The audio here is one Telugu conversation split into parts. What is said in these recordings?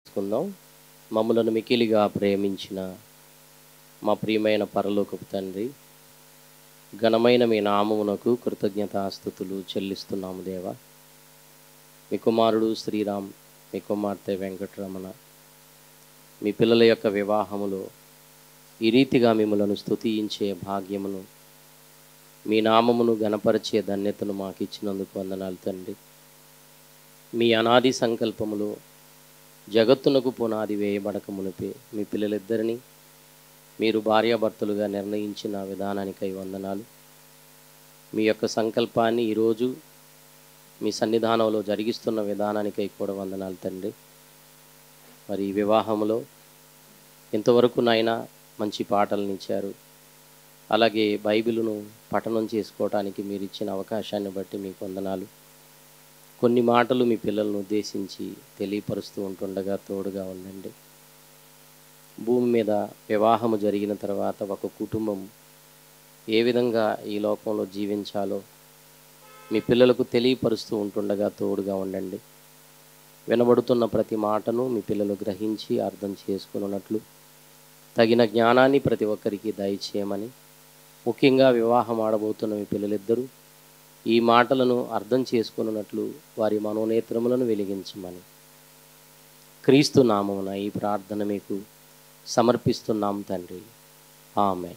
చేసుకుందాం మమ్మలను మికిలిగా ప్రేమించిన మా ప్రియమైన పరలోకపు తండ్రి ఘనమైన మీ నామమునకు కృతజ్ఞతాస్థుతులు చెల్లిస్తున్నాము దేవా మీ కుమారుడు శ్రీరామ్ మీ కుమార్తె వెంకటరమణ మీ పిల్లల యొక్క వివాహములో ఈ రీతిగా మిమ్మలను స్తుతించే భాగ్యమును మీ నామమును గణపరిచే ధన్యతను మాకు ఇచ్చినందుకు వందనాలు తండ్రి మీ అనాది సంకల్పములో జగత్తునకు పునాది వేయబడక మునిపే మీ పిల్లలిద్దరిని మీరు భార్యాభర్తలుగా నిర్ణయించిన విధానానికై వందనాలు మీ యొక్క సంకల్పాన్ని ఈరోజు మీ సన్నిధానంలో జరిగిస్తున్న విధానానికై కూడా వందనాలు తండ్రి మరి ఈ వివాహంలో ఇంతవరకు నాయన మంచి పాటలను ఇచ్చారు అలాగే బైబిలును పఠనం చేసుకోవటానికి మీరు ఇచ్చిన అవకాశాన్ని బట్టి మీకు వందనాలు కొన్ని మాటలు మీ పిల్లలను ఉద్దేశించి తెలియపరుస్తూ ఉంటుండగా తోడుగా ఉండండి భూమి మీద వివాహము జరిగిన తర్వాత ఒక కుటుంబం ఏ విధంగా ఈ లోకంలో జీవించాలో మీ పిల్లలకు తెలియపరుస్తూ ఉంటుండగా తోడుగా ఉండండి వినబడుతున్న ప్రతి మాటను మీ పిల్లలు గ్రహించి అర్థం చేసుకున్నట్లు తగిన జ్ఞానాన్ని ప్రతి ఒక్కరికి దయచేయమని ముఖ్యంగా వివాహం ఆడబోతున్న మీ పిల్లలిద్దరూ ఈ మాటలను అర్థం చేసుకున్నట్లు వారి మనోనేత్రములను వెలిగించమని క్రీస్తు నామమున ఈ ప్రార్థన మీకు సమర్పిస్తున్నాం తండ్రి ఆమె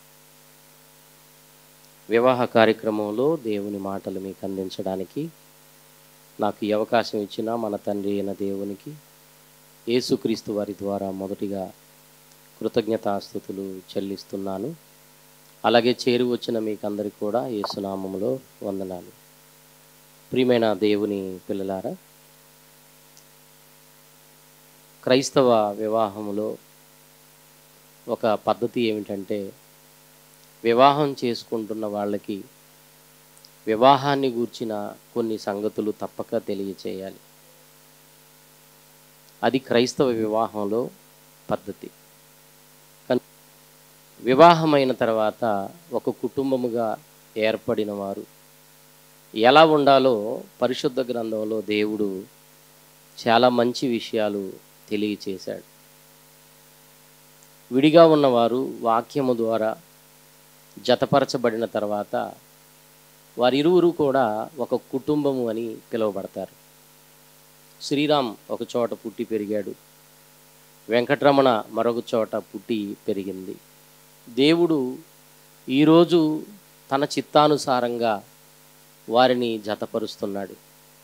వివాహ కార్యక్రమంలో దేవుని మాటలు మీకు అందించడానికి నాకు ఈ అవకాశం ఇచ్చిన మన తండ్రి అయిన దేవునికి యేసుక్రీస్తు వారి ద్వారా మొదటిగా కృతజ్ఞతాస్థుతులు చెల్లిస్తున్నాను అలాగే చేరి వచ్చిన మీకు అందరికి కూడా యేసునామములో వందనాలు ప్రియమైన దేవుని పిల్లలారా క్రైస్తవ వివాహములో ఒక పద్ధతి ఏమిటంటే వివాహం చేసుకుంటున్న వాళ్ళకి వివాహాన్ని గూర్చిన కొన్ని సంగతులు తప్పక తెలియచేయాలి అది క్రైస్తవ వివాహంలో పద్ధతి వివాహమైన తర్వాత ఒక కుటుంబముగా ఏర్పడిన వారు ఎలా ఉండాలో పరిశుద్ధ గ్రంథంలో దేవుడు చాలా మంచి విషయాలు తెలియచేశాడు విడిగా ఉన్నవారు వాక్యము ద్వారా జతపరచబడిన తర్వాత వారిరువురు కూడా ఒక కుటుంబము అని పిలువబడతారు శ్రీరామ్ ఒక చోట పుట్టి పెరిగాడు వెంకటరమణ మరొక చోట పుట్టి పెరిగింది దేవుడు ఈరోజు తన చిత్తానుసారంగా వారిని జతపరుస్తున్నాడు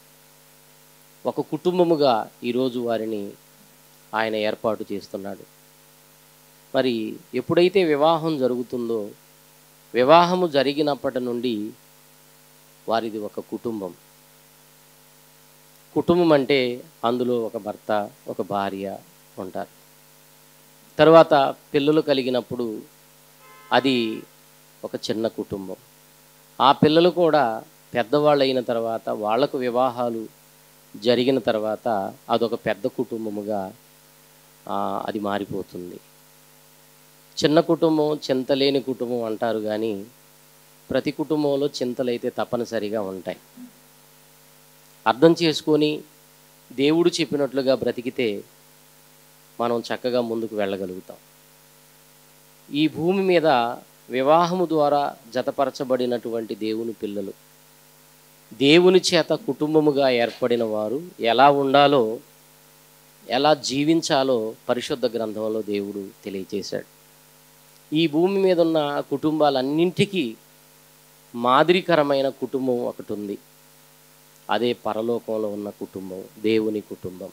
ఒక కుటుంబముగా ఈరోజు వారిని ఆయన ఏర్పాటు చేస్తున్నాడు మరి ఎప్పుడైతే వివాహం జరుగుతుందో వివాహము జరిగినప్పటి నుండి వారిది ఒక కుటుంబం కుటుంబం అంటే అందులో ఒక భర్త ఒక భార్య ఉంటారు తర్వాత పిల్లలు కలిగినప్పుడు అది ఒక చిన్న కుటుంబం ఆ పిల్లలు కూడా పెద్దవాళ్ళు అయిన తర్వాత వాళ్లకు వివాహాలు జరిగిన తర్వాత అదొక పెద్ద కుటుంబముగా అది మారిపోతుంది చిన్న కుటుంబం చింతలేని కుటుంబం అంటారు కానీ ప్రతి కుటుంబంలో చింతలైతే తప్పనిసరిగా ఉంటాయి అర్థం చేసుకొని దేవుడు చెప్పినట్లుగా బ్రతికితే మనం చక్కగా ముందుకు వెళ్ళగలుగుతాం ఈ భూమి మీద వివాహము ద్వారా జతపరచబడినటువంటి దేవుని పిల్లలు దేవుని చేత కుటుంబముగా ఏర్పడిన వారు ఎలా ఉండాలో ఎలా జీవించాలో పరిశుద్ధ గ్రంథంలో దేవుడు తెలియచేశాడు ఈ భూమి మీద ఉన్న కుటుంబాలన్నింటికీ మాదిరికరమైన కుటుంబం ఒకటి ఉంది అదే పరలోకంలో ఉన్న కుటుంబం దేవుని కుటుంబం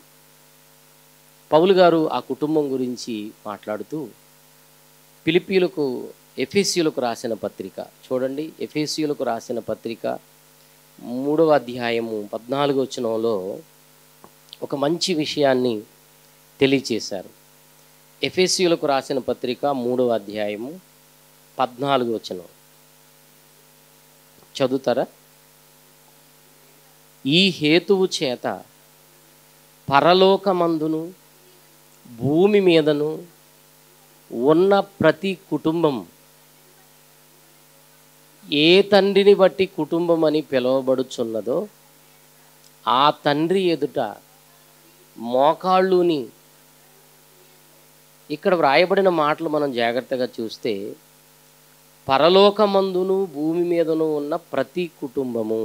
పౌలు గారు ఆ కుటుంబం గురించి మాట్లాడుతూ పిలిపీలకు ఎఫేసియులకు రాసిన పత్రిక చూడండి ఎఫేసియులకు రాసిన పత్రిక మూడవ అధ్యాయము పద్నాలుగో వచనంలో ఒక మంచి విషయాన్ని తెలియచేశారు ఎఫేసియులకు రాసిన పత్రిక మూడవ అధ్యాయము పద్నాలుగు వచనం చదువుతారా ఈ హేతువు చేత పరలోకమందును భూమి మీదను ఉన్న ప్రతి కుటుంబం ఏ తండ్రిని బట్టి కుటుంబం అని పిలువబడుచున్నదో ఆ తండ్రి ఎదుట మోకాళ్ళుని ఇక్కడ వ్రాయబడిన మాటలు మనం జాగ్రత్తగా చూస్తే పరలోకమందును భూమి మీదను ఉన్న ప్రతి కుటుంబము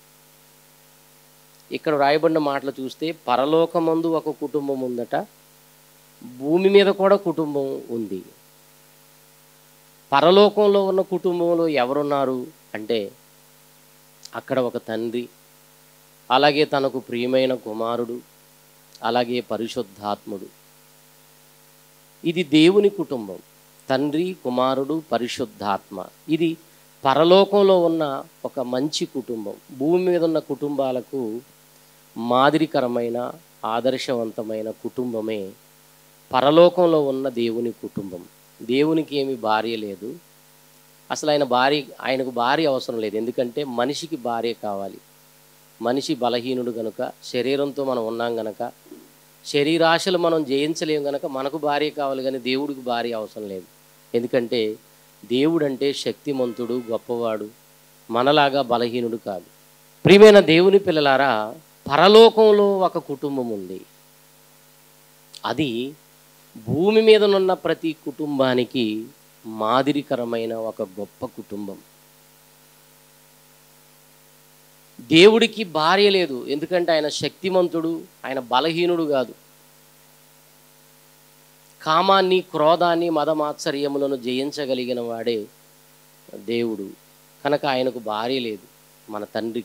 ఇక్కడ వ్రాయబడిన మాటలు చూస్తే పరలోకమందు ఒక కుటుంబం ఉందట భూమి మీద కూడా కుటుంబం ఉంది పరలోకంలో ఉన్న కుటుంబంలో ఎవరున్నారు అంటే అక్కడ ఒక తండ్రి అలాగే తనకు ప్రియమైన కుమారుడు అలాగే పరిశుద్ధాత్ముడు ఇది దేవుని కుటుంబం తండ్రి కుమారుడు పరిశుద్ధాత్మ ఇది పరలోకంలో ఉన్న ఒక మంచి కుటుంబం భూమి మీద ఉన్న కుటుంబాలకు మాదిరికరమైన ఆదర్శవంతమైన కుటుంబమే పరలోకంలో ఉన్న దేవుని కుటుంబం దేవునికి ఏమి భార్య లేదు అసలు ఆయన భార్య ఆయనకు భార్య అవసరం లేదు ఎందుకంటే మనిషికి భార్య కావాలి మనిషి బలహీనుడు గనుక శరీరంతో మనం ఉన్నాం గనక శరీరాశలు మనం జయించలేం గనక మనకు భార్య కావాలి కానీ దేవుడికి భార్య అవసరం లేదు ఎందుకంటే దేవుడు అంటే శక్తిమంతుడు గొప్పవాడు మనలాగా బలహీనుడు కాదు ప్రియమైన దేవుని పిల్లలారా పరలోకంలో ఒక కుటుంబం ఉంది అది భూమి మీదనున్న ప్రతి కుటుంబానికి మాదిరికరమైన ఒక గొప్ప కుటుంబం దేవుడికి భార్య లేదు ఎందుకంటే ఆయన శక్తిమంతుడు ఆయన బలహీనుడు కాదు కామాన్ని క్రోధాన్ని మదమాత్సర్యములను జయించగలిగిన వాడే దేవుడు కనుక ఆయనకు భార్య లేదు మన తండ్రి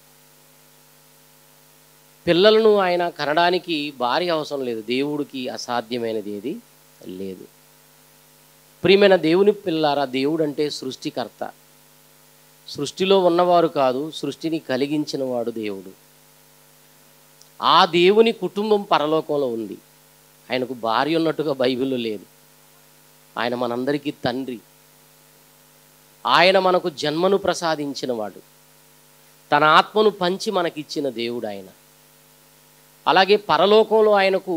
పిల్లలను ఆయన కనడానికి భార్య అవసరం లేదు దేవుడికి అసాధ్యమైనది ఏది లేదు ప్రియమైన దేవుని పిల్లారా దేవుడు అంటే సృష్టికర్త సృష్టిలో ఉన్నవారు కాదు సృష్టిని కలిగించిన వాడు దేవుడు ఆ దేవుని కుటుంబం పరలోకంలో ఉంది ఆయనకు భార్య ఉన్నట్టుగా బైబిల్లో లేదు ఆయన మనందరికీ తండ్రి ఆయన మనకు జన్మను ప్రసాదించిన వాడు తన ఆత్మను పంచి మనకిచ్చిన దేవుడు ఆయన అలాగే పరలోకంలో ఆయనకు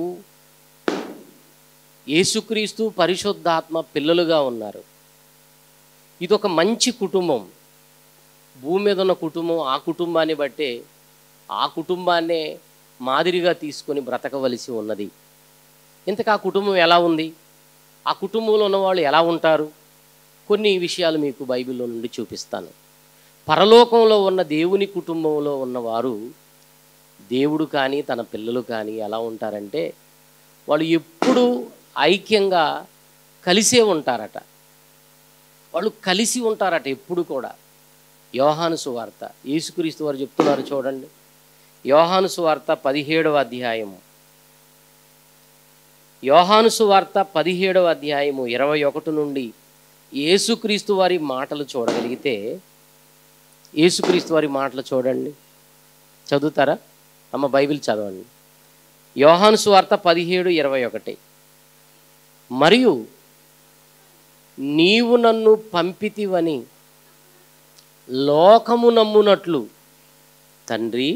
యేసుక్రీస్తు పరిశుద్ధాత్మ పిల్లలుగా ఉన్నారు ఇది ఒక మంచి కుటుంబం భూమి మీద ఉన్న కుటుంబం ఆ కుటుంబాన్ని బట్టే ఆ కుటుంబాన్నే మాదిరిగా తీసుకొని బ్రతకవలసి ఉన్నది ఇంతకు ఆ కుటుంబం ఎలా ఉంది ఆ కుటుంబంలో ఉన్నవాళ్ళు ఎలా ఉంటారు కొన్ని విషయాలు మీకు బైబిల్లో నుండి చూపిస్తాను పరలోకంలో ఉన్న దేవుని కుటుంబంలో ఉన్నవారు దేవుడు కానీ తన పిల్లలు కానీ ఎలా ఉంటారంటే వాళ్ళు ఎప్పుడూ ఐక్యంగా కలిసే ఉంటారట వాళ్ళు కలిసి ఉంటారట ఎప్పుడు కూడా యోహాను సువార్త యేసుక్రీస్తు వారు చెప్తున్నారు చూడండి యోహాను సువార్త పదిహేడవ అధ్యాయము యోహాను సువార్త పదిహేడవ అధ్యాయము ఇరవై ఒకటి నుండి యేసుక్రీస్తు వారి మాటలు చూడగలిగితే యేసుక్రీస్తు వారి మాటలు చూడండి చదువుతారా అమ్మ బైబిల్ చదవండి యోహాను సువార్త పదిహేడు ఇరవై ఒకటి మరియు నీవు నన్ను పంపితివని లోకము నమ్మునట్లు తండ్రి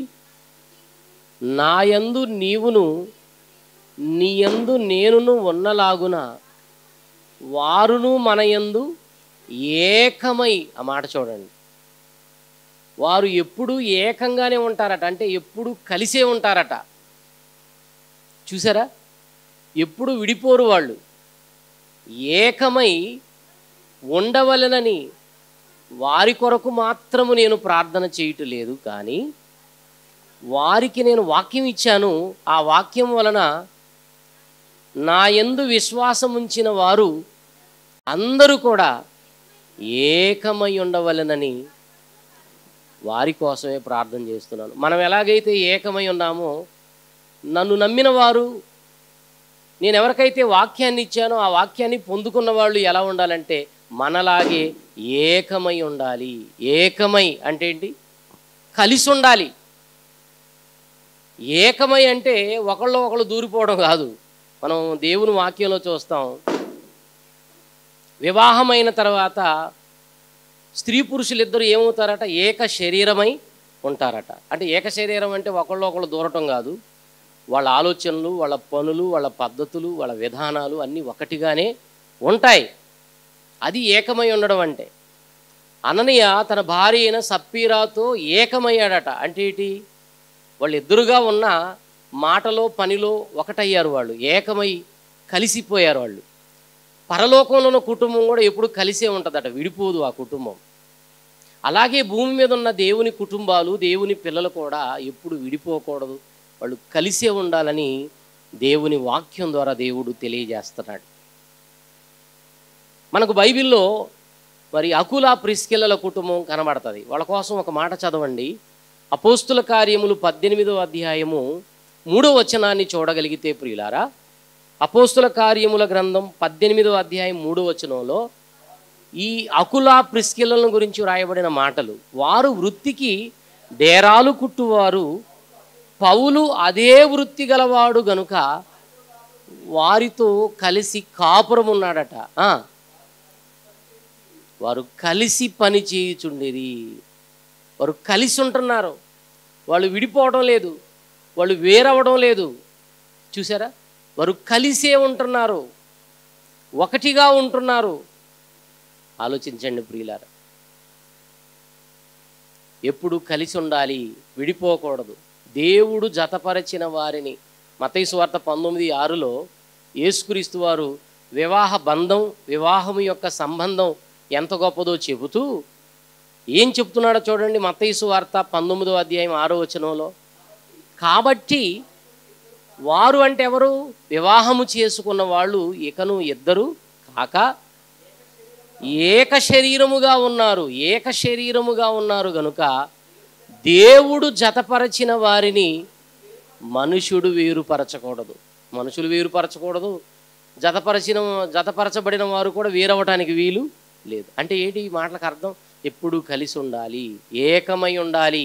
నాయందు నీవును నీయందు నేనును ఉన్నలాగున వారును మనయందు ఏకమై ఆ మాట చూడండి వారు ఎప్పుడు ఏకంగానే ఉంటారట అంటే ఎప్పుడు కలిసే ఉంటారట చూసారా ఎప్పుడు విడిపోరు వాళ్ళు ఏకమై ఉండవలనని వారి కొరకు మాత్రము నేను ప్రార్థన చేయటం లేదు కానీ వారికి నేను వాక్యం ఇచ్చాను ఆ వాక్యం వలన నా యందు విశ్వాసం ఉంచిన వారు అందరూ కూడా ఏకమై ఉండవలనని వారి కోసమే ప్రార్థన చేస్తున్నాను మనం ఎలాగైతే ఏకమై ఉన్నామో నన్ను నమ్మిన వారు నేను ఎవరికైతే వాక్యాన్ని ఇచ్చానో ఆ వాక్యాన్ని పొందుకున్న వాళ్ళు ఎలా ఉండాలంటే మనలాగే ఏకమై ఉండాలి ఏకమై అంటే ఏంటి కలిసి ఉండాలి ఏకమై అంటే ఒకళ్ళు ఒకళ్ళు దూరిపోవడం కాదు మనం దేవుని వాక్యంలో చూస్తాం వివాహమైన తర్వాత స్త్రీ పురుషులు ఇద్దరు ఏమవుతారట ఏక శరీరమై ఉంటారట అంటే ఏక శరీరం అంటే ఒకళ్ళు ఒకళ్ళు దూరటం కాదు వాళ్ళ ఆలోచనలు వాళ్ళ పనులు వాళ్ళ పద్ధతులు వాళ్ళ విధానాలు అన్నీ ఒకటిగానే ఉంటాయి అది ఏకమై ఉండడం అంటే అననీయ తన భార్య అయిన సప్పీరాతో ఏకమయ్యాడట అంటే ఏంటి వాళ్ళు ఎదురుగా ఉన్న మాటలో పనిలో ఒకటయ్యారు వాళ్ళు ఏకమై కలిసిపోయారు వాళ్ళు పరలోకంలో ఉన్న కుటుంబం కూడా ఎప్పుడు కలిసే ఉంటుందట విడిపోదు ఆ కుటుంబం అలాగే భూమి మీద ఉన్న దేవుని కుటుంబాలు దేవుని పిల్లలు కూడా ఎప్పుడు విడిపోకూడదు వాళ్ళు కలిసే ఉండాలని దేవుని వాక్యం ద్వారా దేవుడు తెలియజేస్తున్నాడు మనకు బైబిల్లో మరి అకుల ప్రిస్కిల్లల కుటుంబం కనబడుతుంది వాళ్ళ కోసం ఒక మాట చదవండి అపోస్తుల కార్యములు పద్దెనిమిదో అధ్యాయము మూడో వచనాన్ని చూడగలిగితే ప్రియులారా అపోస్తుల కార్యముల గ్రంథం పద్దెనిమిదో అధ్యాయం మూడో వచనంలో ఈ అకుల ప్రిస్కిల్లల గురించి వ్రాయబడిన మాటలు వారు వృత్తికి డేరాలు కుట్టువారు పౌలు అదే వృత్తి గలవాడు గనుక వారితో కలిసి కాపురం ఉన్నాడట ఆ. వారు కలిసి పని చేయుచుండేది వారు కలిసి ఉంటున్నారు వాళ్ళు విడిపోవడం లేదు వాళ్ళు వేరవడం లేదు చూసారా వారు కలిసే ఉంటున్నారు ఒకటిగా ఉంటున్నారు ఆలోచించండి ప్రియులారా ఎప్పుడు కలిసి ఉండాలి విడిపోకూడదు దేవుడు జతపరచిన వారిని మతైసు వార్త పంతొమ్మిది ఆరులో యేసుక్రీస్తు వారు వివాహ బంధం వివాహం యొక్క సంబంధం ఎంత గొప్పదో చెబుతూ ఏం చెప్తున్నాడో చూడండి మతైసు వార్త పంతొమ్మిదో అధ్యాయం ఆరో వచనంలో కాబట్టి వారు అంటే ఎవరు వివాహము చేసుకున్న వాళ్ళు ఇకను ఇద్దరు కాక ఏక శరీరముగా ఉన్నారు ఏక శరీరముగా ఉన్నారు గనుక దేవుడు జతపరచిన వారిని మనుషుడు వేరుపరచకూడదు మనుషులు వేరుపరచకూడదు జతపరచిన జతపరచబడిన వారు కూడా వేరవటానికి వీలు లేదు అంటే ఏంటి ఈ మాటలకు అర్థం ఎప్పుడు కలిసి ఉండాలి ఏకమై ఉండాలి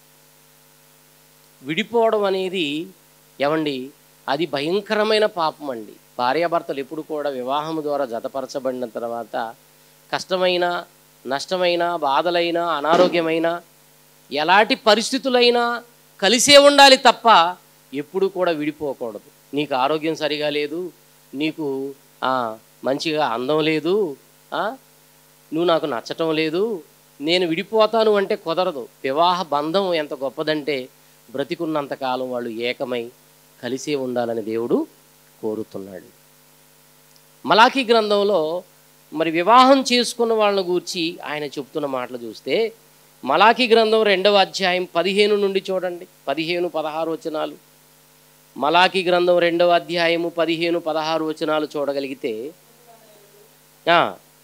విడిపోవడం అనేది ఏమండి అది భయంకరమైన పాపం అండి భార్యాభర్తలు ఎప్పుడు కూడా వివాహం ద్వారా జతపరచబడిన తర్వాత కష్టమైన నష్టమైన బాధలైన అనారోగ్యమైన ఎలాంటి పరిస్థితులైనా కలిసే ఉండాలి తప్ప ఎప్పుడు కూడా విడిపోకూడదు నీకు ఆరోగ్యం సరిగా లేదు నీకు ఆ, మంచిగా అందం లేదు ఆ, నువ్వు నాకు నచ్చటం లేదు నేను విడిపోతాను అంటే కుదరదు వివాహ బంధం ఎంత గొప్పదంటే బ్రతికున్నంతకాలం వాళ్ళు ఏకమై కలిసే ఉండాలని దేవుడు కోరుతున్నాడు మలాఖీ గ్రంథంలో మరి వివాహం చేసుకున్న వాళ్ళని గూర్చి ఆయన చెప్తున్న మాటలు చూస్తే మలాఖీ గ్రంథం రెండవ అధ్యాయం పదిహేను నుండి చూడండి పదిహేను పదహారు వచనాలు మలాఖీ గ్రంథం రెండవ అధ్యాయము పదిహేను పదహారు వచనాలు చూడగలిగితే ఆ.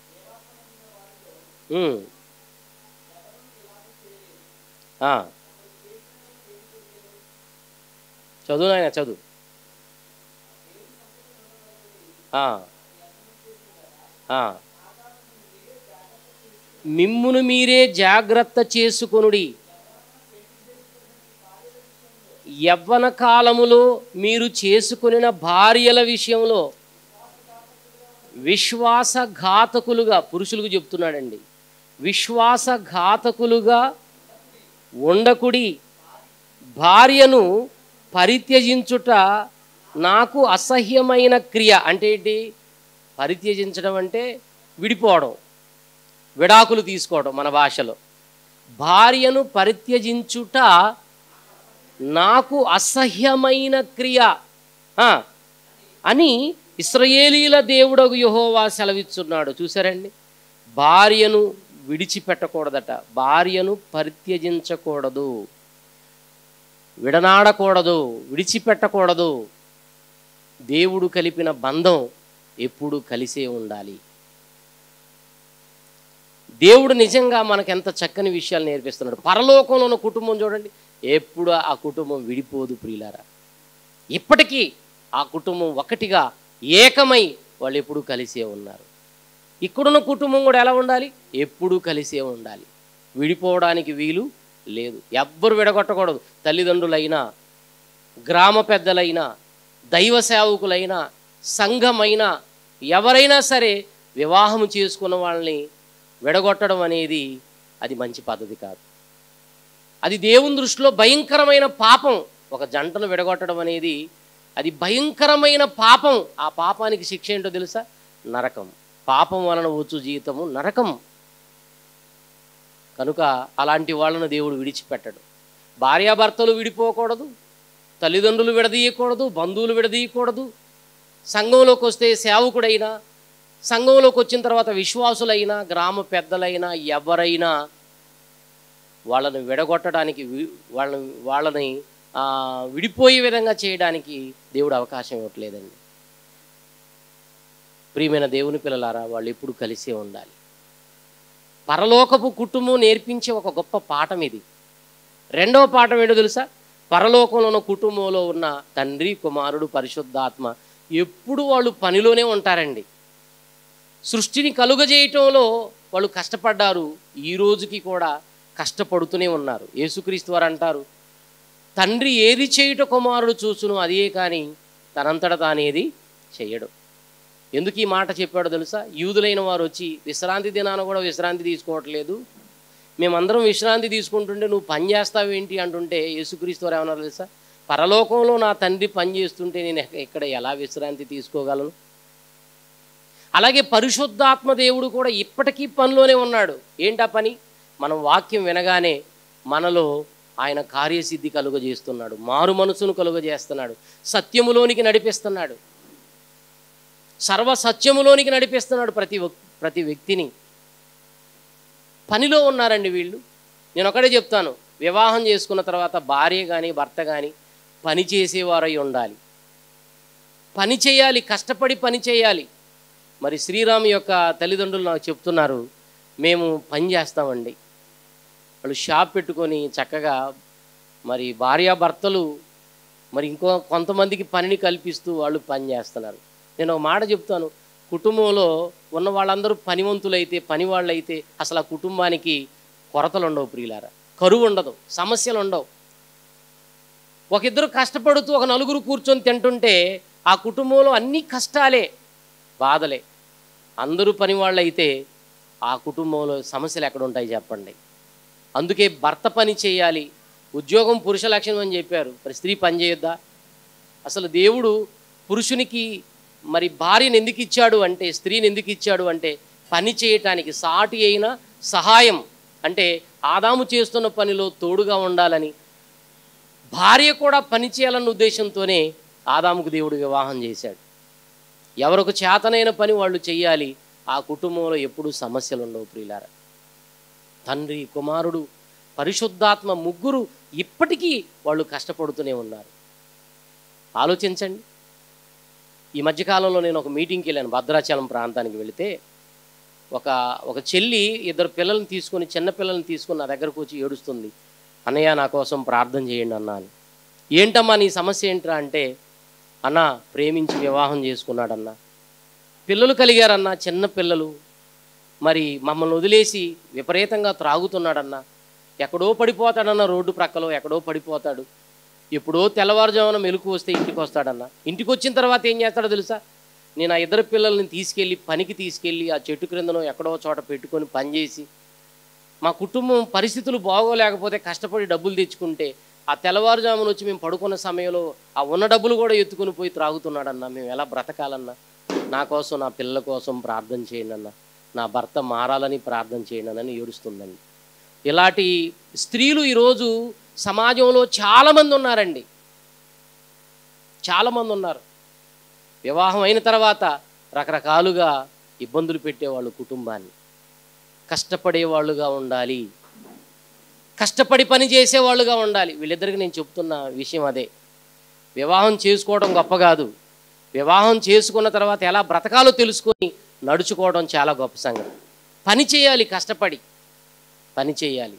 ఉమ్. ఆ. చదువు నాయన చదువు ఆ. ఆ. మిమ్మును మీరే జాగ్రత్త చేసుకొనుడి యవ్వన కాలములో మీరు చేసుకొనిన భార్యల విషయంలో విశ్వాసఘాతకులుగా పురుషులకు చెప్తున్నాడండి విశ్వాసఘాతకులుగా ఉండకుడి భార్యను పరిత్యజించుట నాకు అసహ్యమైన క్రియ అంటే ఏంటి పరిత్యజించడం అంటే విడిపోవడం విడాకులు తీసుకోవడం మన భాషలో భార్యను పరిత్యజించుట నాకు అసహ్యమైన క్రియ ఆ, అని ఇస్రయేలీల దేవుడగు యహోవా సెలవిస్తున్నాడు చూసారండి భార్యను విడిచిపెట్టకూడదట భార్యను పరిత్యజించకూడదు విడనాడకూడదు విడిచిపెట్టకూడదు దేవుడు కలిపిన బంధం ఎప్పుడు కలిసే ఉండాలి దేవుడు నిజంగా మనకు ఎంత చక్కని విషయాలు నేర్పిస్తున్నాడు పరలోకంలో ఉన్న కుటుంబం చూడండి ఎప్పుడు ఆ కుటుంబం విడిపోదు ప్రియులారా ఇప్పటికీ ఆ కుటుంబం ఒకటిగా ఏకమై వాళ్ళు ఎప్పుడు కలిసే ఉన్నారు ఇక్కడున్న కుటుంబం కూడా ఎలా ఉండాలి ఎప్పుడూ కలిసే ఉండాలి విడిపోవడానికి వీలు లేదు ఎవ్వరు విడగొట్టకూడదు తల్లిదండ్రులైనా గ్రామ పెద్దలైనా దైవ సేవకులైనా సంఘమైనా ఎవరైనా సరే వివాహం చేసుకున్న వాళ్ళని విడగొట్టడం అనేది అది మంచి పద్ధతి కాదు అది దేవుని దృష్టిలో భయంకరమైన పాపం ఒక జంటను విడగొట్టడం అనేది అది భయంకరమైన పాపం ఆ పాపానికి శిక్ష ఏంటో తెలుసా నరకం పాపం వలన వచ్చు జీవితము నరకం కనుక అలాంటి వాళ్ళను దేవుడు విడిచిపెట్టడు భార్యాభర్తలు విడిపోకూడదు తల్లిదండ్రులు విడదీయకూడదు బంధువులు విడదీయకూడదు సంఘంలోకి వస్తే సేవకుడైనా సంఘంలోకి వచ్చిన తర్వాత విశ్వాసులైనా గ్రామ పెద్దలైనా ఎవరైనా వాళ్ళని విడగొట్టడానికి వి- వాళ్ళని వాళ్ళని ఆ, విడిపోయే విధంగా చేయడానికి దేవుడు అవకాశం ఇవ్వట్లేదండి ప్రియమైన దేవుని పిల్లలారా వాళ్ళు ఎప్పుడు కలిసే ఉండాలి పరలోకపు కుటుంబం నేర్పించే ఒక గొప్ప పాఠం ఇది రెండవ పాఠం ఏంటో తెలుసా పరలోకంలో ఉన్న కుటుంబంలో ఉన్న తండ్రి కుమారుడు పరిశుద్ధాత్మ ఎప్పుడు వాళ్ళు పనిలోనే ఉంటారండి సృష్టిని కలుగజేయటంలో వాళ్ళు కష్టపడ్డారు ఈ రోజుకి కూడా కష్టపడుతూనే ఉన్నారు యేసుక్రీస్తు వారు అంటారు తండ్రి ఏది చేయుట కుమారుడు చూసును అదే కానీ తనంతట తానేది చెయ్యడు ఎందుకు ఈ మాట చెప్పాడో తెలుసా యూదులైన వారు వచ్చి విశ్రాంతి దినాన కూడా విశ్రాంతి తీసుకోవట్లేదు మేమందరం విశ్రాంతి తీసుకుంటుంటే నువ్వు పని చేస్తావేంటి అంటుంటే యేసుక్రీస్తు వారు ఏమన్నారు తెలుసా పరలోకంలో నా తండ్రి పని చేస్తుంటే నేను ఎక్క- ఇక్కడ ఎలా విశ్రాంతి తీసుకోగలను అలాగే పరిశుద్ధాత్మ దేవుడు కూడా ఇప్పటికీ పనిలోనే ఉన్నాడు ఏంటా పని మనం వాక్యం వినగానే మనలో ఆయన కార్యసిద్ధి కలుగజేస్తున్నాడు మారు మనసును కలుగజేస్తున్నాడు సత్యములోనికి నడిపిస్తున్నాడు సర్వ సత్యములోనికి నడిపిస్తున్నాడు ప్రతి ఒక్- ప్రతి వ్యక్తిని పనిలో ఉన్నారండి వీళ్ళు నేను ఒకటే చెప్తాను వివాహం చేసుకున్న తర్వాత భార్య కానీ భర్త కానీ పని చేసేవారై ఉండాలి పని చేయాలి కష్టపడి పని చేయాలి మరి శ్రీరామ్ యొక్క తల్లిదండ్రులు నాకు చెప్తున్నారు మేము పని చేస్తామండి వాళ్ళు షాప్ పెట్టుకొని చక్కగా మరి భార్యాభర్తలు మరి ఇంకో కొంతమందికి పనిని కల్పిస్తూ వాళ్ళు పని చేస్తున్నారు నేను ఒక మాట చెప్తాను కుటుంబంలో ఉన్న వాళ్ళందరూ పనివంతులైతే పని వాళ్ళైతే అసలు ఆ కుటుంబానికి కొరతలు ఉండవు ప్రియులారా కరువు ఉండదు సమస్యలు ఉండవు ఒక ఇద్దరు కష్టపడుతూ ఒక నలుగురు కూర్చొని తింటుంటే ఆ కుటుంబంలో అన్ని కష్టాలే బాధలే అందరూ పని వాళ్ళైతే ఆ కుటుంబంలో సమస్యలు ఎక్కడ ఉంటాయి చెప్పండి అందుకే భర్త పని చేయాలి ఉద్యోగం పురుష లక్షణం అని చెప్పారు మరి స్త్రీ పని చేయొద్దా అసలు దేవుడు పురుషునికి మరి భార్యను ఎందుకు ఇచ్చాడు అంటే స్త్రీని ఎందుకు ఇచ్చాడు అంటే పని చేయటానికి సాటి అయిన సహాయం అంటే ఆదాము చేస్తున్న పనిలో తోడుగా ఉండాలని భార్య కూడా పని చేయాలన్న ఉద్దేశంతోనే ఆదాముకు దేవుడు వివాహం చేశాడు ఎవరికి చేతనైన పని వాళ్ళు చెయ్యాలి ఆ కుటుంబంలో ఎప్పుడూ సమస్యలు ఉండవు ప్రియులారా తండ్రి కుమారుడు పరిశుద్ధాత్మ ముగ్గురు ఇప్పటికీ వాళ్ళు కష్టపడుతూనే ఉన్నారు ఆలోచించండి ఈ మధ్యకాలంలో నేను ఒక మీటింగ్కి వెళ్ళాను భద్రాచలం ప్రాంతానికి వెళితే ఒక ఒక చెల్లి ఇద్దరు పిల్లల్ని తీసుకొని చిన్న పిల్లల్ని తీసుకొని నా దగ్గరకు వచ్చి ఏడుస్తుంది అన్నయ్య నా కోసం ప్రార్థన చేయండి అన్నా అని ఏంటమ్మా నీ సమస్య ఏంట్రా అంటే అన్న ప్రేమించి వివాహం చేసుకున్నాడన్న పిల్లలు కలిగారన్న చిన్న పిల్లలు మరి మమ్మల్ని వదిలేసి విపరీతంగా త్రాగుతున్నాడన్న ఎక్కడో పడిపోతాడన్న రోడ్డు ప్రక్కలో ఎక్కడో పడిపోతాడు ఎప్పుడో తెల్లవారుజామున మెలకు వస్తే ఇంటికి వస్తాడన్న ఇంటికి వచ్చిన తర్వాత ఏం చేస్తాడో తెలుసా నేను ఆ ఇద్దరు పిల్లల్ని తీసుకెళ్ళి పనికి తీసుకెళ్ళి ఆ చెట్టు క్రిందనో ఎక్కడో చోట పెట్టుకొని పనిచేసి మా కుటుంబం పరిస్థితులు బాగోలేకపోతే కష్టపడి డబ్బులు తెచ్చుకుంటే ఆ తెల్లవారుజామున వచ్చి మేము పడుకున్న సమయంలో ఆ ఉన్న డబ్బులు కూడా ఎత్తుకుని పోయి త్రాగుతున్నాడన్నా మేము ఎలా బ్రతకాలన్నా నా కోసం నా పిల్లల కోసం ప్రార్థన చేయండి అన్న నా భర్త మారాలని ప్రార్థన చేయండి అని ఏడుస్తుందండి ఇలాంటి స్త్రీలు ఈరోజు సమాజంలో చాలామంది ఉన్నారండి చాలామంది ఉన్నారు వివాహం అయిన తర్వాత రకరకాలుగా ఇబ్బందులు పెట్టేవాళ్ళు కుటుంబాన్ని కష్టపడేవాళ్ళుగా ఉండాలి కష్టపడి పని చేసేవాళ్ళుగా ఉండాలి వీళ్ళిద్దరికి నేను చెప్తున్న విషయం అదే వివాహం చేసుకోవడం గొప్ప కాదు వివాహం చేసుకున్న తర్వాత ఎలా బ్రతకాలో తెలుసుకొని నడుచుకోవడం చాలా గొప్ప సంగతి పని చేయాలి కష్టపడి పని చేయాలి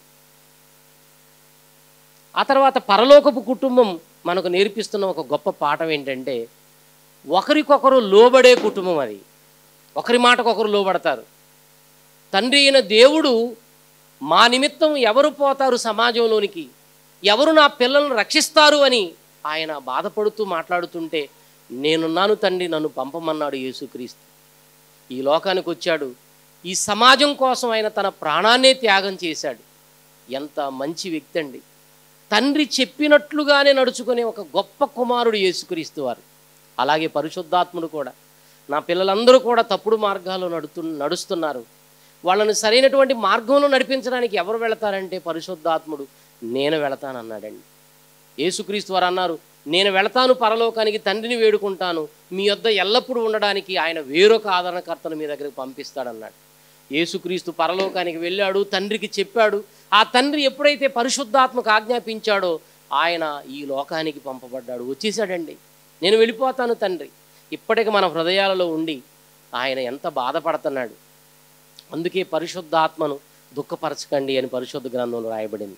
ఆ తర్వాత పరలోకపు కుటుంబం మనకు నేర్పిస్తున్న ఒక గొప్ప పాఠం ఏంటంటే ఒకరికొకరు లోబడే కుటుంబం అది ఒకరి మాటకొకరు లోబడతారు తండ్రి అయిన దేవుడు మా నిమిత్తం ఎవరు పోతారు సమాజంలోనికి ఎవరు నా పిల్లలను రక్షిస్తారు అని ఆయన బాధపడుతూ మాట్లాడుతుంటే నేనున్నాను తండ్రి నన్ను పంపమన్నాడు యేసుక్రీస్తు ఈ లోకానికి వచ్చాడు ఈ సమాజం కోసం ఆయన తన ప్రాణాన్నే త్యాగం చేశాడు ఎంత మంచి వ్యక్తి అండి తండ్రి చెప్పినట్లుగానే నడుచుకునే ఒక గొప్ప కుమారుడు యేసుక్రీస్తు వారు అలాగే పరిశుద్ధాత్ముడు కూడా నా పిల్లలందరూ కూడా తప్పుడు మార్గాల్లో నడుతు నడుస్తున్నారు వాళ్ళని సరైనటువంటి మార్గంలో నడిపించడానికి ఎవరు వెళతారంటే పరిశుద్ధాత్ముడు నేను వెళతానన్నాడండి యేసుక్రీస్తు వారు అన్నారు నేను వెళతాను పరలోకానికి తండ్రిని వేడుకుంటాను మీ యొద్ద ఎల్లప్పుడూ ఉండడానికి ఆయన వేరొక ఆదరణకర్తను మీ దగ్గరికి పంపిస్తాడన్నాడు యేసుక్రీస్తు పరలోకానికి వెళ్ళాడు తండ్రికి చెప్పాడు ఆ తండ్రి ఎప్పుడైతే పరిశుద్ధాత్మకు ఆజ్ఞాపించాడో ఆయన ఈ లోకానికి పంపబడ్డాడు వచ్చేసాడండి నేను వెళ్ళిపోతాను తండ్రి ఇప్పటికి మన హృదయాలలో ఉండి ఆయన ఎంత బాధపడుతున్నాడు అందుకే పరిశుద్ధాత్మను దుఃఖపరచకండి అని పరిశుద్ధ గ్రంథంలో రాయబడింది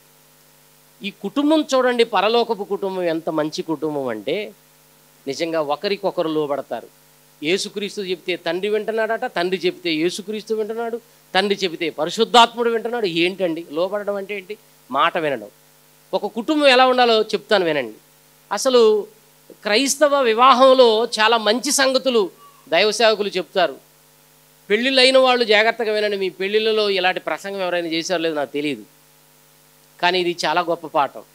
ఈ కుటుంబం చూడండి పరలోకపు కుటుంబం ఎంత మంచి కుటుంబం అంటే నిజంగా ఒకరికొకరు లోబడతారు యేసుక్రీస్తు చెప్తే తండ్రి వింటున్నాడట తండ్రి చెప్తే యేసుక్రీస్తు వింటున్నాడు తండ్రి చెబితే పరిశుద్ధాత్ముడు వింటున్నాడు ఏంటండి లోబడడం అంటే ఏంటి మాట వినడం ఒక కుటుంబం ఎలా ఉండాలో చెప్తాను వినండి అసలు క్రైస్తవ వివాహంలో చాలా మంచి సంగతులు దైవ సేవకులు చెప్తారు పెళ్ళిళ్ళు అయిన వాళ్ళు జాగ్రత్తగా వినండి మీ పెళ్ళిళ్ళలో ఇలాంటి ప్రసంగం ఎవరైనా చేశారో లేదో నాకు తెలియదు కానీ ఇది చాలా గొప్ప పాఠం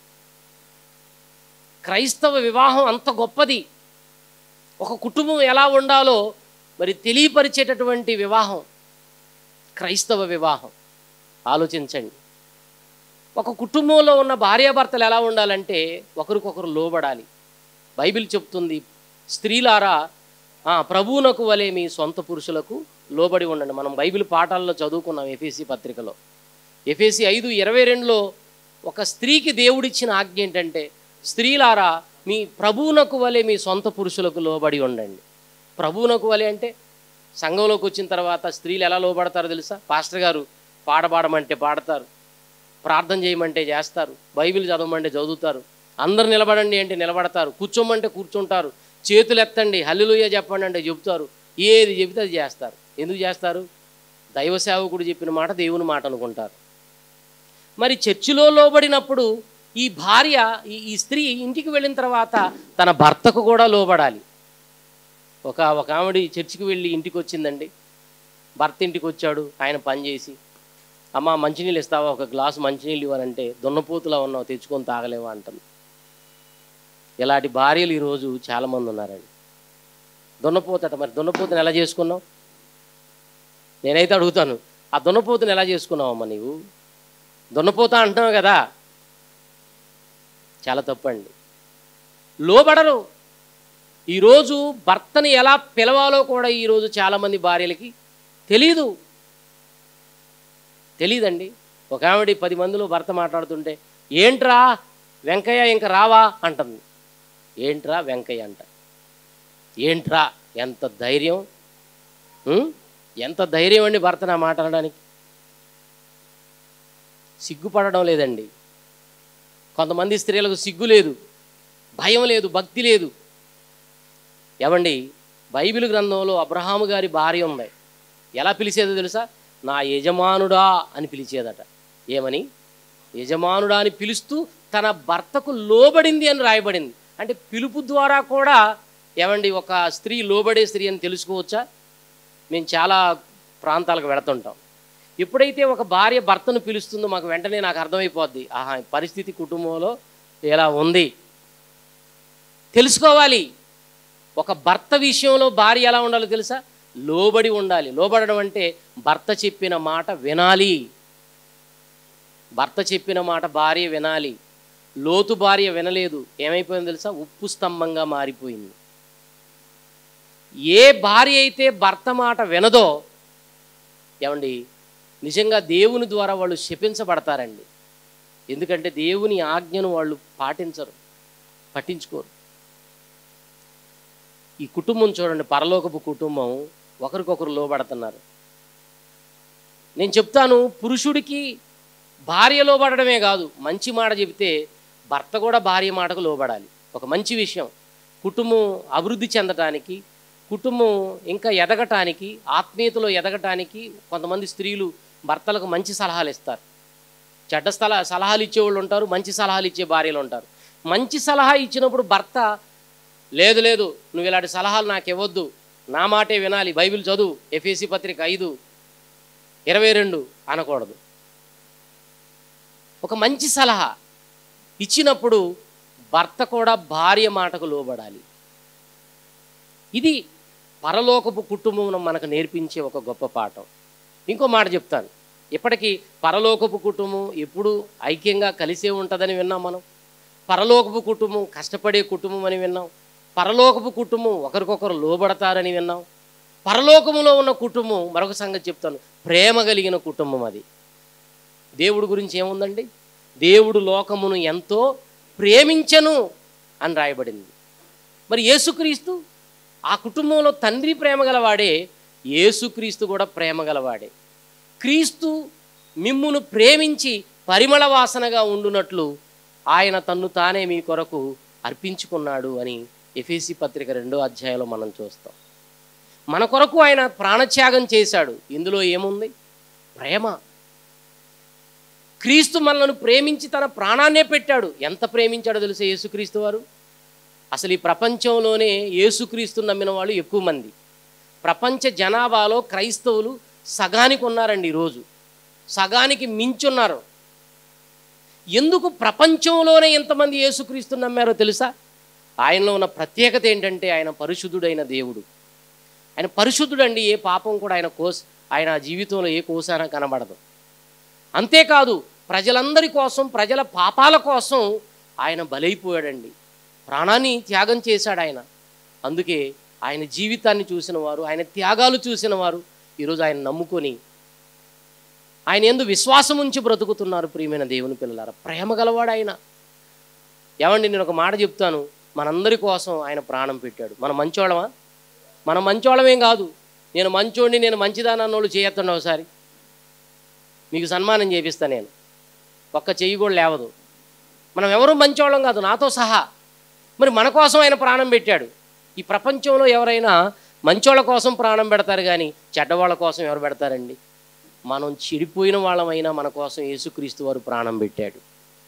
క్రైస్తవ వివాహం అంత గొప్పది ఒక కుటుంబం ఎలా ఉండాలో మరి తెలియపరిచేటటువంటి వివాహం క్రైస్తవ వివాహం ఆలోచించండి ఒక కుటుంబంలో ఉన్న భార్యాభర్తలు ఎలా ఉండాలంటే ఒకరికొకరు లోబడాలి బైబిల్ చెప్తుంది స్త్రీలారా ఆ, ప్రభువునకు వలె మీ సొంత పురుషులకు లోబడి ఉండండి మనం బైబిల్ పాఠాల్లో చదువుకున్నాం ఎఫేసి పత్రికలో ఎఫేసి ఐదు ఇరవై రెండులో ఒక స్త్రీకి దేవుడిచ్చిన ఆజ్ఞ ఏంటంటే స్త్రీలారా మీ ప్రభువునకు వలె మీ సొంత పురుషులకు లోబడి ఉండండి ప్రభువునకు వలె అంటే సంఘంలోకి వచ్చిన తర్వాత స్త్రీలు ఎలా లోబడతారో తెలుసా పాస్టర్ గారు పాడబాడమంటే పాడతారు ప్రార్థన చేయమంటే చేస్తారు బైబిల్ చదవమంటే చదువుతారు అందరు నిలబడండి అంటే నిలబడతారు కూర్చోమంటే కూర్చుంటారు చేతులు ఎత్తండి హల్లులుయ చెప్పండి అంటే చెబుతారు ఏది చెబితే అది చేస్తారు ఎందుకు చేస్తారు దైవ సేవకుడు చెప్పిన మాట దేవుని మాట అనుకుంటారు మరి చర్చిలో లోబడినప్పుడు ఈ భార్య ఈ ఈ స్త్రీ ఇంటికి వెళ్ళిన తర్వాత తన భర్తకు కూడా లోబడాలి ఒక ఒక ఆవిడ చర్చికి వెళ్ళి ఇంటికి వచ్చిందండి భర్త ఇంటికి వచ్చాడు ఆయన పని చేసి అమ్మ మంచినీళ్ళు ఇస్తావా ఒక గ్లాసు మంచినీళ్ళు ఇవ్వాలంటే దున్నపోతులా ఉన్నావు తెచ్చుకొని తాగలేవా అంటుంది ఇలాంటి భార్యలు ఈరోజు చాలామంది ఉన్నారండి దున్నపోతట మరి దున్నపోతుని ఎలా చేసుకున్నావు నేనైతే అడుగుతాను ఆ దున్నపోతుని ఎలా చేసుకున్నావమ్మా నీవు దున్నపోతా అంటున్నావు కదా చాలా తప్పండి లోబడరు ఈరోజు భర్తని ఎలా పిలవాలో కూడా ఈరోజు చాలామంది భార్యలకి తెలీదు తెలీదండి ఒక ఆవిడ పది మందిలో భర్త మాట్లాడుతుంటే ఏంట్రా వెంకయ్య ఇంక రావా అంటుంది ఏంట్రా వెంకయ్య అంట ఏంట్రా ఎంత ధైర్యం ఉం? ఎంత ధైర్యం అండి భర్త నా మాట్లాడడానికి సిగ్గుపడడం లేదండి కొంతమంది స్త్రీలకు సిగ్గు లేదు భయం లేదు భక్తి లేదు ఏమండి బైబిల్ గ్రంథంలో అబ్రహాము గారి భార్య ఉంది ఎలా పిలిచేదో తెలుసా నా యజమానుడా అని పిలిచేదట ఏమని యజమానుడా అని పిలుస్తూ తన భర్తకు లోబడింది అని రాయబడింది అంటే పిలుపు ద్వారా కూడా ఏమండి ఒక స్త్రీ లోబడే స్త్రీ అని తెలుసుకోవచ్చా మేము చాలా ప్రాంతాలకు వెళుతుంటాం ఎప్పుడైతే ఒక భార్య భర్తను పిలుస్తుందో మాకు వెంటనే నాకు అర్థమైపోద్ది ఆహా ఈ పరిస్థితి కుటుంబంలో ఎలా ఉంది తెలుసుకోవాలి ఒక భర్త విషయంలో భార్య ఎలా ఉండాలో తెలుసా లోబడి ఉండాలి లోబడడం అంటే భర్త చెప్పిన మాట వినాలి భర్త చెప్పిన మాట భార్య వినాలి లోతు భార్య వినలేదు ఏమైపోయింది తెలుసా ఉప్పు స్తంభంగా మారిపోయింది ఏ భార్య అయితే భర్త మాట వినదో ఏమండి నిజంగా దేవుని ద్వారా వాళ్ళు శపించబడతారండి ఎందుకంటే దేవుని ఆజ్ఞను వాళ్ళు పాటించరు పట్టించుకోరు ఈ కుటుంబం చూడండి పరలోకపు కుటుంబం ఒకరికొకరు లోబడుతున్నారు నేను చెప్తాను పురుషుడికి భార్య లోబడడమే కాదు మంచి మాట చెబితే భర్త కూడా భార్య మాటకు లోబడాలి ఒక మంచి విషయం కుటుంబం అభివృద్ధి చెందటానికి కుటుంబం ఇంకా ఎదగటానికి ఆత్మీయతలో ఎదగటానికి కొంతమంది స్త్రీలు భర్తలకు మంచి సలహాలు ఇస్తారు చెడ్డ స్థల సలహాలు ఇచ్చేవాళ్ళు ఉంటారు మంచి సలహాలు ఇచ్చే భార్యలు ఉంటారు మంచి సలహా ఇచ్చినప్పుడు భర్త లేదు లేదు నువ్వు ఇలాంటి సలహాలు నాకు ఇవ్వద్దు నా మాటే వినాలి బైబిల్ చదువు ఎఫ్ఎసి పత్రిక ఐదు ఇరవై రెండు అనకూడదు ఒక మంచి సలహా ఇచ్చినప్పుడు భర్త కూడా భార్య మాటకు లోబడాలి ఇది పరలోకపు కుటుంబం మనకు నేర్పించే ఒక గొప్ప పాఠం ఇంకో మాట చెప్తాను ఇప్పటికీ పరలోకపు కుటుంబం ఎప్పుడు ఐక్యంగా కలిసే ఉంటుందని విన్నాం మనం పరలోకపు కుటుంబం కష్టపడే కుటుంబం అని విన్నాం పరలోకపు కుటుంబం ఒకరికొకరు లోబడతారని విన్నాం పరలోకములో ఉన్న కుటుంబం మరొక సంగతి చెప్తాను ప్రేమ కలిగిన కుటుంబం అది దేవుడు గురించి ఏముందండి దేవుడు లోకమును ఎంతో ప్రేమించను అని రాయబడింది మరి యేసుక్రీస్తు ఆ కుటుంబంలో తండ్రి ప్రేమ గలవాడే యేసుక్రీస్తు కూడా ప్రేమ గలవాడే క్రీస్తు మిమ్మును ప్రేమించి పరిమళ వాసనగా ఉండునట్లు ఆయన తన్ను తానే మీ కొరకు అర్పించుకున్నాడు అని ఎఫేసి పత్రిక రెండో అధ్యాయంలో మనం చూస్తాం మన కొరకు ఆయన ప్రాణత్యాగం చేశాడు ఇందులో ఏముంది ప్రేమ క్రీస్తు మనలను ప్రేమించి తన ప్రాణాన్నే పెట్టాడు ఎంత ప్రేమించాడో తెలుసా యేసుక్రీస్తు వారు అసలు ఈ ప్రపంచంలోనే యేసుక్రీస్తు నమ్మిన వాళ్ళు ఎక్కువ మంది ప్రపంచ జనాభాలో క్రైస్తవులు సగానికి ఉన్నారండి ఈరోజు సగానికి మించున్నారు ఎందుకు ప్రపంచంలోనే ఎంతమంది యేసుక్రీస్తు నమ్మారో తెలుసా ఆయనలో ఉన్న ప్రత్యేకత ఏంటంటే ఆయన పరిశుద్ధుడైన దేవుడు ఆయన పరిశుద్ధుడండి ఏ పాపం కూడా ఆయన కోస ఆయన జీవితంలో ఏ కోసాన కనబడదు అంతేకాదు ప్రజలందరి కోసం ప్రజల పాపాల కోసం ఆయన బలైపోయాడండి ప్రాణాన్ని త్యాగం చేశాడు ఆయన అందుకే ఆయన జీవితాన్ని చూసిన వారు ఆయన త్యాగాలు చూసిన వారు ఈరోజు ఆయన నమ్ముకొని ఆయన ఎందు విశ్వాసం ఉంచి బ్రతుకుతున్నారు ప్రియమైన దేవుని పిల్లలారా ప్రేమ గలవాడు ఆయన ఏమండి నేను ఒక మాట చెప్తాను మనందరి కోసం ఆయన ప్రాణం పెట్టాడు మన మంచోళమా మన మంచోళమేం కాదు నేను మంచోడిని నేను మంచిదాని అన్నోళ్ళు చేయొద్దండి ఒకసారి మీకు సన్మానం చేపిస్తా నేను ఒక్క చెయ్యి కూడా లేవదు మనం ఎవరు మంచోళ్ళం కాదు నాతో సహా మరి మన కోసం ఆయన ప్రాణం పెట్టాడు ఈ ప్రపంచంలో ఎవరైనా మంచోళ్ళ కోసం ప్రాణం పెడతారు కానీ చెడ్డవాళ్ళ కోసం ఎవరు పెడతారండి మనం చెడిపోయిన వాళ్ళమైనా మన కోసం యేసుక్రీస్తు వారు ప్రాణం పెట్టాడు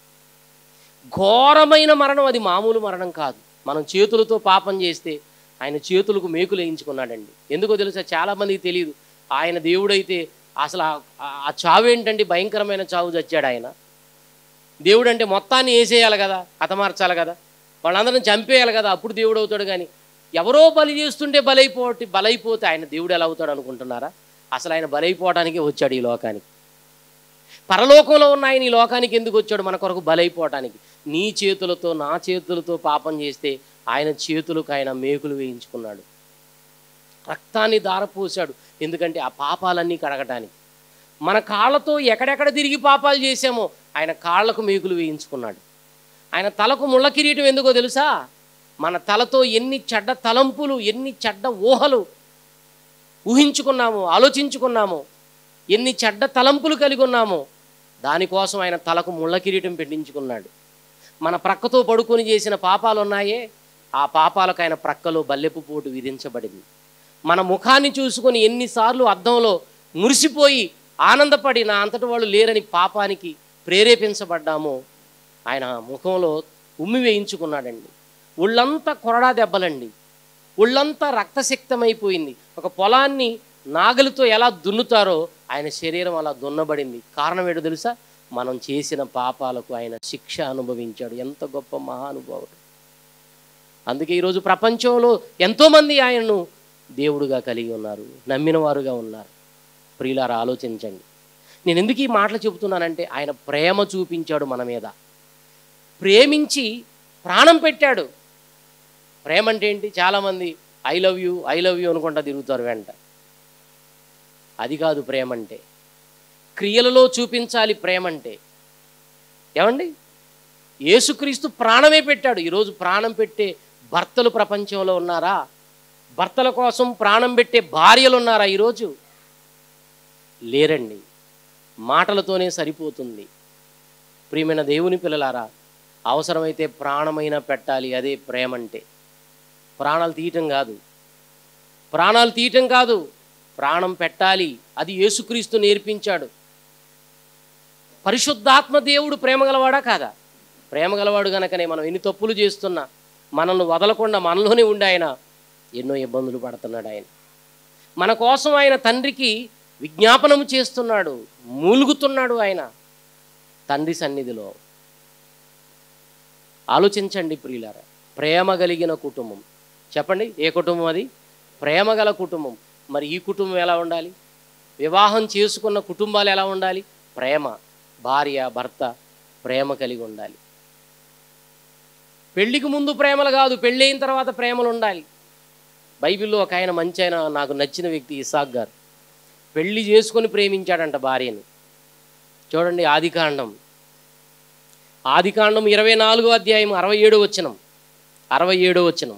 ఘోరమైన మరణం అది మామూలు మరణం కాదు మనం చేతులతో పాపం చేస్తే ఆయన చేతులకు మేకులు వేయించుకున్నాడండి ఎందుకో తెలుసా చాలామందికి తెలియదు ఆయన దేవుడైతే అసలు ఆ- ఆ చావు ఏంటంటే భయంకరమైన చావు చచ్చాడు ఆయన దేవుడు అంటే మొత్తాన్ని వేసేయాలి కదా హతమార్చాలి కదా వాళ్ళందరిని చంపేయాలి కదా అప్పుడు దేవుడు అవుతాడు కానీ ఎవరో బలి చేస్తుంటే బలైపోటి బలైపోతే ఆయన దేవుడు ఎలా అవుతాడు అనుకుంటున్నారా అసలు ఆయన బలైపోవడానికి వచ్చాడు ఈ లోకానికి పరలోకంలో ఉన్న ఆయన ఈ లోకానికి ఎందుకు వచ్చాడు మన కొరకు బలైపోవటానికి నీ చేతులతో నా చేతులతో పాపం చేస్తే ఆయన చేతులకు ఆయన మేకులు వేయించుకున్నాడు రక్తాన్ని దారపోసాడు ఎందుకంటే ఆ పాపాలన్నీ కడగటానికి మన కాళ్ళతో ఎక్కడెక్కడ తిరిగి పాపాలు చేసామో ఆయన కాళ్ళకు మేకులు వేయించుకున్నాడు ఆయన తలకు ముళ్ళ కిరీటం ఎందుకో తెలుసా మన తలతో ఎన్ని చెడ్డ తలంపులు ఎన్ని చెడ్డ ఊహలు ఊహించుకున్నామో ఆలోచించుకున్నామో ఎన్ని చెడ్డ తలంపులు కలిగి ఉన్నామో దానికోసం ఆయన తలకు ముళ్ళ కిరీటం పెట్టించుకున్నాడు మన ప్రక్కతో పడుకొని చేసిన పాపాలు ఉన్నాయే ఆ పాపాలకు ఆయన ప్రక్కలో బల్లెపు పోటు విధించబడింది మన ముఖాన్ని చూసుకొని ఎన్నిసార్లు అద్దంలో మురిసిపోయి ఆనందపడి నా అంతటి వాళ్ళు లేరని పాపానికి ప్రేరేపించబడ్డామో ఆయన ముఖంలో ఉమ్మి వేయించుకున్నాడండి ఒళ్ళంతా కొరడా దెబ్బలండి ఒళ్ళంతా రక్తసిక్తమైపోయింది ఒక పొలాన్ని నాగలితో ఎలా దున్నుతారో ఆయన శరీరం అలా దున్నబడింది కారణం ఏంటో తెలుసా మనం చేసిన పాపాలకు ఆయన శిక్ష అనుభవించాడు ఎంత గొప్ప మహానుభావుడు అందుకే ఈరోజు ప్రపంచంలో ఎంతోమంది ఆయనను దేవుడుగా కలిగి ఉన్నారు నమ్మిన వారుగా ఉన్నారు ప్రియులారా ఆలోచించండి నేను ఎందుకు ఈ మాటలు చెబుతున్నానంటే ఆయన ప్రేమ చూపించాడు మన మీద ప్రేమించి ప్రాణం పెట్టాడు ప్రేమ అంటే ఏంటి చాలామంది I love you I love you అనుకుంటా తిరుగుతారు వెంట అది కాదు ప్రేమ అంటే క్రియలలో చూపించాలి ప్రేమ అంటే ఏమండి యేసుక్రీస్తు ప్రాణమే పెట్టాడు ఈరోజు ప్రాణం పెట్టే భర్తలు ప్రపంచంలో ఉన్నారా భర్తల కోసం ప్రాణం పెట్టే భార్యలు ఉన్నారా ఈరోజు లేరండి మాటలతోనే సరిపోతుంది ప్రియమైన దేవుని పిల్లలారా అవసరమైతే ప్రాణమైనా పెట్టాలి అదే ప్రేమ అంటే ప్రాణాలు తీయటం కాదు ప్రాణాలు తీయటం కాదు ప్రాణం పెట్టాలి అది యేసుక్రీస్తు నేర్పించాడు పరిశుద్ధాత్మ దేవుడు ప్రేమ గలవాడా కాదా ప్రేమ గలవాడు గనకనే మనం ఎన్ని తప్పులు చేస్తున్నా మనల్ని వదలకుండా మనలోనే ఉండి ఆయన ఎన్నో ఇబ్బందులు పడుతున్నాడు ఆయన మన కోసం ఆయన తండ్రికి విజ్ఞాపనము చేస్తున్నాడు మూలుగుతున్నాడు ఆయన తండ్రి సన్నిధిలో ఆలోచించండి ప్రియులారా ప్రేమ కలిగిన కుటుంబం చెప్పండి ఏ కుటుంబం అది ప్రేమ గల కుటుంబం మరి ఈ కుటుంబం ఎలా ఉండాలి వివాహం చేసుకున్న కుటుంబాలు ఎలా ఉండాలి ప్రేమ భార్య భర్త ప్రేమ కలిగి ఉండాలి పెళ్లికి ముందు ప్రేమలు కాదు పెళ్ళి అయిన తర్వాత ప్రేమలు ఉండాలి బైబిల్లో ఒక ఆయన మంచి ఆయన నాకు నచ్చిన వ్యక్తి ఇసాక్ గారు పెళ్లి చేసుకొని ప్రేమించాడంట భార్యని చూడండి ఆదికాండం ఆదికాండం ఇరవై నాలుగో అధ్యాయం అరవై ఏడో వచనం అరవై ఏడో వచనం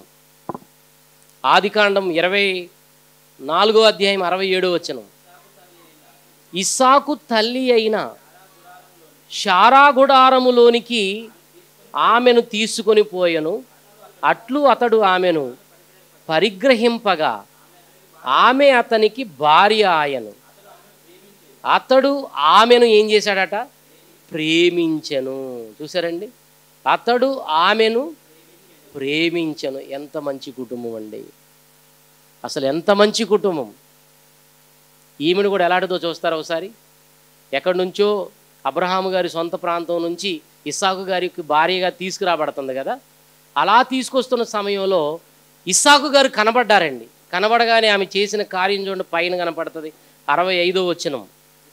ఆదికాండం ఇరవై నాలుగో అధ్యాయం అరవై ఏడో వచనం ఇస్సాకు తల్లి అయిన షారా గుడారములోనికి ఆమెను తీసుకొని పోయెను అట్లు అతడు ఆమెను పరిగ్రహింపగా ఆమె అతనికి భార్య ఆయను అతడు ఆమెను ఏం చేశాడట ప్రేమించెను చూసారండి అతడు ఆమెను ప్రేమించెను ఎంత మంచి కుటుంబం అండి అసలు ఎంత మంచి కుటుంబం ఈమెను కూడా ఎలాంటిదో చూస్తారా ఒకసారి ఎక్కడి నుంచో అబ్రహాము గారి సొంత ప్రాంతం నుంచి ఇస్సాకు గారికి భార్యగా తీసుకురాబడుతుంది కదా అలా తీసుకొస్తున్న సమయంలో ఇస్సాకు గారు కనబడ్డారండి కనబడగానే ఆమె చేసిన కార్యం చూడండి పైన కనపడుతుంది అరవై ఐదో వచ్చినం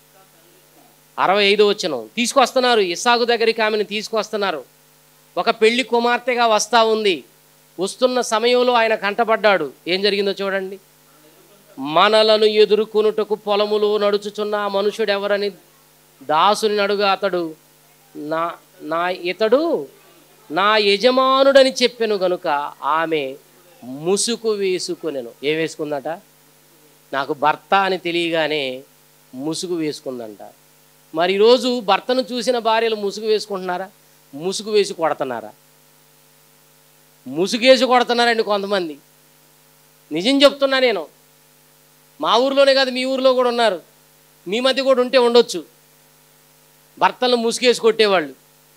అరవై ఐదో వచ్చినం తీసుకొస్తున్నారు ఇస్సాకు దగ్గరికి ఆమెను తీసుకొస్తున్నారు ఒక పెళ్లి కుమార్తెగా వస్తా ఉంది వస్తున్న సమయంలో ఆయన కంటపడ్డాడు ఏం జరిగిందో చూడండి మనలను ఎదుర్కొనుటకు పొలములో నడుచుచున్న ఆ మనుషుడు ఎవరని దాసుని నడుగా అతడు నా నా ఇతడు నా యజమానుడని చెప్పెను గనుక ఆమె ముసుగు వేసుకొనెను ఏం వేసుకుందట నాకు భర్త అని తెలియగానే ముసుగు వేసుకుందంట మరి ఈరోజు భర్తను చూసిన భార్యలు ముసుగు వేసుకుంటున్నారా ముసుగు వేసి కొడుతున్నారా ముసుగేసి కొడుతున్నారండి కొంతమంది నిజం చెప్తున్నా నేను మా ఊర్లోనే కాదు మీ ఊర్లో కూడా ఉన్నారు మీ మధ్య కూడా ఉంటే ఉండొచ్చు భర్తలను ముసుగేసి కొట్టేవాళ్ళు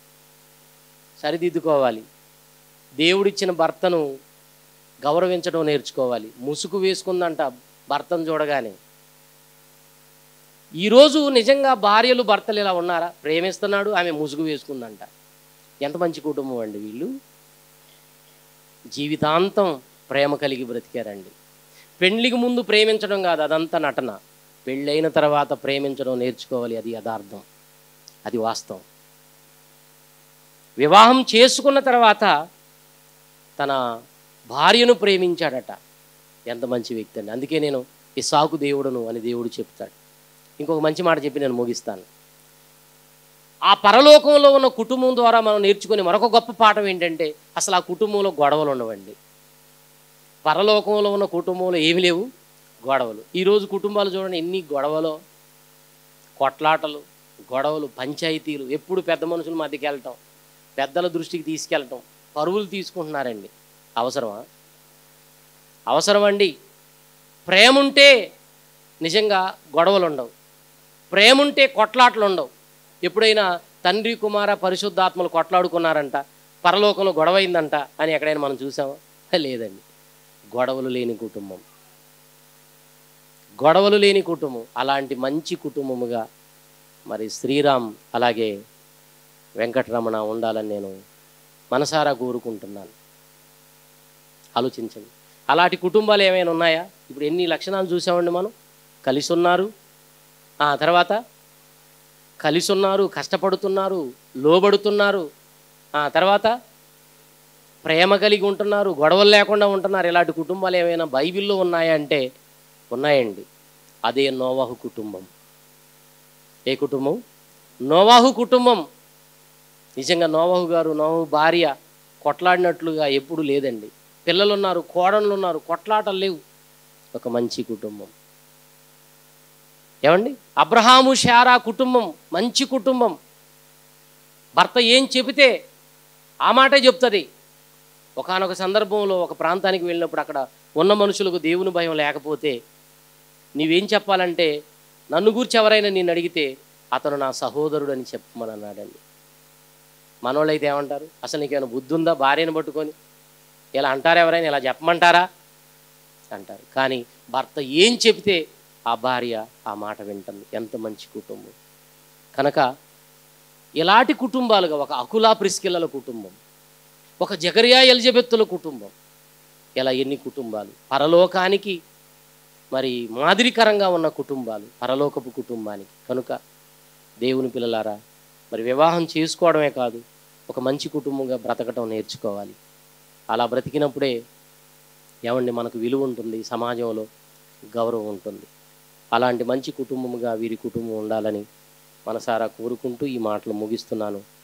సరిదిద్దుకోవాలి దేవుడిచ్చిన భర్తను గౌరవించడం నేర్చుకోవాలి ముసుగు వేసుకుందంట భర్తను చూడగానే ఈరోజు నిజంగా భార్యలు భర్తలు ఇలా ఉన్నారా ప్రేమిస్తున్నాడు ఆమె ముసుగు వేసుకుందంట ఎంత మంచి కుటుంబం అండి వీళ్ళు జీవితాంతం ప్రేమ కలిగి బ్రతికారండి పెళ్లికి ముందు ప్రేమించడం కాదు అదంతా నటన పెళ్ళైన తర్వాత ప్రేమించడం నేర్చుకోవాలి అది యథార్థం అది వాస్తవం వివాహం చేసుకున్న తర్వాత తన భార్యను ప్రేమించాడట ఎంత మంచి వ్యక్తి అండి అందుకే నేను ఈ సాకు దేవుడును అని దేవుడు చెప్తాడు ఇంకొక మంచి మాట చెప్పి నేను ముగిస్తాను ఆ పరలోకంలో ఉన్న కుటుంబం ద్వారా మనం నేర్చుకునే మరొక గొప్ప పాఠం ఏంటంటే అసలు ఆ కుటుంబంలో గొడవలు ఉండవండి పరలోకంలో ఉన్న కుటుంబంలో ఏమి లేవు గొడవలు ఈరోజు కుటుంబాలు చూడండి ఎన్ని గొడవలు కొట్లాటలు గొడవలు పంచాయతీలు ఎప్పుడు పెద్ద మనుషుల మధ్యకి వెళ్ళటం పెద్దల దృష్టికి తీసుకెళ్ళటం పరువులు తీసుకుంటున్నారండి అవసరమా అవసరం అండి ప్రేమ ఉంటే నిజంగా గొడవలు ఉండవు ప్రేమ ఉంటే కొట్లాటలు ఉండవు ఎప్పుడైనా తండ్రి కుమార పరిశుద్ధాత్మలు కొట్లాడుకున్నారంట పరలోకంలో గొడవ అయిందంట అని ఎక్కడైనా మనం చూసామా లేదండి గొడవలు లేని కుటుంబం గొడవలు లేని కుటుంబం అలాంటి మంచి కుటుంబముగా మరి శ్రీరామ్ అలాగే వెంకటరమణ ఉండాలని నేను మనసారా కోరుకుంటున్నాను ఆలోచించండి అలాంటి కుటుంబాలు ఏమైనా ఉన్నాయా ఇప్పుడు ఎన్ని లక్షణాలు చూసామండి మనం కలిసి ఉన్నారు ఆ తర్వాత కలిసి ఉన్నారు కష్టపడుతున్నారు లోబడుతున్నారు ఆ తర్వాత ప్రేమ కలిగి ఉంటున్నారు గొడవలు లేకుండా ఉంటున్నారు ఇలాంటి కుటుంబాలు ఏమైనా బైబిల్లో ఉన్నాయా అంటే ఉన్నాయండి అదే నోవాహు కుటుంబం ఏ కుటుంబం నోవాహు కుటుంబం నిజంగా నోవాహు గారు నోవాహు భార్య కొట్లాడినట్లుగా ఎప్పుడు లేదండి పిల్లలు ఉన్నారు కోడళ్ళు ఉన్నారు కొట్లాటలు లేవు ఒక మంచి కుటుంబం ఏమండి అబ్రహాము శారా కుటుంబం మంచి కుటుంబం భర్త ఏం చెబితే ఆ మాటే చెప్తుంది ఒకానొక సందర్భంలో ఒక ప్రాంతానికి వెళ్ళినప్పుడు అక్కడ ఉన్న మనుషులకు దేవుని భయం లేకపోతే నీవేం చెప్పాలంటే నన్ను గూర్చి ఎవరైనా నేను అడిగితే అతను నా సహోదరుడు అని చెప్పమని అన్నాడండి మనోళ్ళైతే ఏమంటారు అసలు నీకేమైనా బుద్ధి ఉందా భార్యను పట్టుకొని ఇలా అంటారు ఎవరైనా ఇలా చెప్పమంటారా అంటారు కానీ భర్త ఏం చెబితే ఆ భార్య ఆ మాట వింటుంది ఎంత మంచి కుటుంబం కనుక ఇలాంటి కుటుంబాలుగా ఒక అకులా ప్రిస్కిల్లల కుటుంబం ఒక జగరియా ఎలిజబెత్తుల కుటుంబం ఇలా ఎన్ని కుటుంబాలు పరలోకానికి మరి మాదిరికరంగా ఉన్న కుటుంబాలు పరలోకపు కుటుంబానికి కనుక దేవుని పిల్లలారా మరి వివాహం చేసుకోవడమే కాదు ఒక మంచి కుటుంబంగా బ్రతకటం నేర్చుకోవాలి అలా బ్రతికినప్పుడే ఏమండి మనకు విలువ ఉంటుంది సమాజంలో గౌరవం ఉంటుంది అలాంటి మంచి కుటుంబముగా వీరి కుటుంబం ఉండాలని మనసారా కోరుకుంటూ ఈ మాటలు ముగిస్తున్నాను